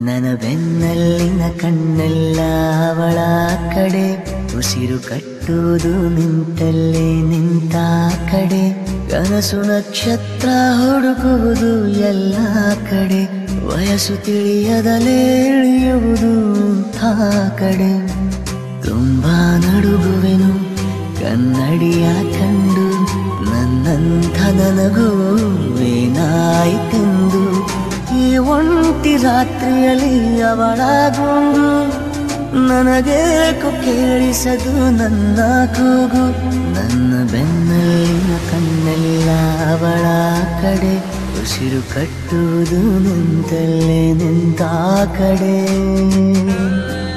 ನನ್ನ ಬೆನ್ನಲ್ಲಿನ ಕಣ್ಣೆಲ್ಲ ಅವಳ ಕಡೆ ಉಸಿರು ಕಟ್ಟುವುದು ನಿಂತಲ್ಲೇ ನಿಂತ ಕಡೆ ಕನಸು ನಕ್ಷತ್ರ ಹುಡುಕುವುದು ಎಲ್ಲ ಕಡೆ ವಯಸ್ಸು ತಿಳಿಯದಲೇ ಇಳಿಯುವುದು ಆ ಕಡೆ ತುಂಬಾ ನಡುಗುವೆನು ಕನ್ನಡಿಯ ಕಂಡು ನನ್ನಂಥ ನನಗೂ ಏನಾಯ್ತೆಂದು ಈ ಒಂಟಿ ರಾತ್ರಿಯಲ್ಲಿ ಅವಳ ಗುಂಗು ನನಗೇಕೋ ಕೇಳಿಸದು ನನ್ನ ಕೂಗು ನನ್ನ ಬೆನ್ನಲ್ಲಿನ ಕಣ್ಣೆಲ್ಲ ಅವಳ ಕಡೆ ಉಸಿರು ಕಟ್ಟುವುದು ನಿಂತಲ್ಲೇ ನಿಂತ ಕಡೆ